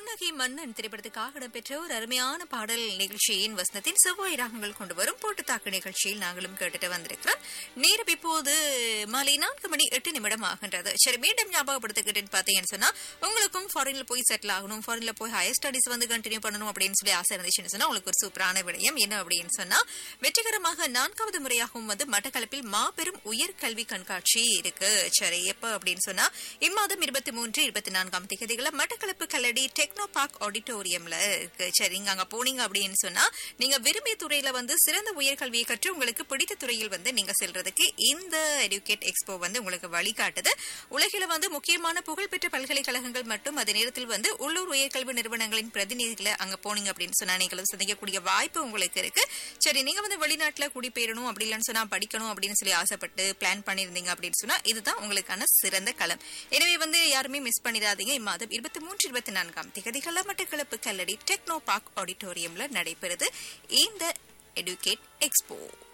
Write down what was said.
புன்னகை மன்னன் திரைப்படத்துக்காக இடம்பெற்ற ஒரு அருமையான பாடல் நிகழ்ச்சியின் வசனத்தின் செவ்வாய் ராகங்கள் கொண்டு வரும் போட்டுத்தாக்கு நிகழ்ச்சியில் நாங்களும் கேட்டுட்டு வந்திருக்கிறோம் நேரம் இப்போது மாலை நான்கு மணி எட்டு நிமிடம் ஆகின்றது சரி மீண்டும் ஞாபகப்படுத்திக்கிட்டேன்னு பார்த்தீங்கன்னு சொன்னா உங்களுக்கும் ஃபாரின்ல போய் செட்டில் ஆகணும் ஃபாரின்ல போய் ஹையர் ஸ்டடிஸ் வந்து கண்டினியூ பண்ணணும் அப்படின்னு சொல்லி ஆசை இருந்துச்சுன்னு சொன்னா உங்களுக்கு ஒரு சூப்பரான விடயம் என்ன அப்படின்னு சொன்னா வெற்றிகரமாக நான்காவது முறையாகவும் வந்து மட்டக்களப்பில் மாபெரும் உயர்கல்வி கண்காட்சி இருக்கு சரி எப்ப அப்படின்னு சொன்னா இம்மாதம் இருபத்தி மூன்று இருபத்தி நான்காம் தேதிகளை மட்டக்களப்பு கல்லடி டெக்னோ பார்க் ஆடிட்டோரியம்ல இருக்கு சரி நீங்க அங்க போனீங்க அப்படின்னு சொன்னா நீங்க விரும்பிய துறையில வந்து சிறந்த உயர்கல்வியை கற்று உங்களுக்கு பிடித்த துறையில் வந்து நீங்க செல்றதுக்கு இந்த எடுகேட் எக்ஸ்போ வந்து உங்களுக்கு வழிகாட்டுது உலகில வந்து முக்கியமான புகழ்பெற்ற பல்கலைக்கழகங்கள் மற்றும் அதே நேரத்தில் வந்து உள்ளூர் உயர்கல்வி நிறுவனங்களின் பிரதிநிதிகளை அங்க போனீங்க அப்படின்னு சொன்னா நீங்களும் சந்திக்கக்கூடிய வாய்ப்பு உங்களுக்கு இருக்கு சரி நீங்க வந்து வெளிநாட்டுல குடிபெயரணும் அப்படி இல்லைன்னு சொன்னா படிக்கணும் அப்படின்னு சொல்லி ஆசைப்பட்டு பிளான் பண்ணிருந்தீங்க அப்படின்னு சொன்னா இதுதான் உங்களுக்கான சிறந்த களம் எனவே வந்து யாருமே மிஸ் பண்ணிடாதீங்க இம்மாதம் இருபத்தி மூன்று இருபத்தி நான்காம் திகதிகள மட்டக்களப்பு கல்லடி டெக்னோ பார்க் ஆடிட்டோரியம்ல நடைபெறுது இந்த எடுகேட் எக்ஸ்போ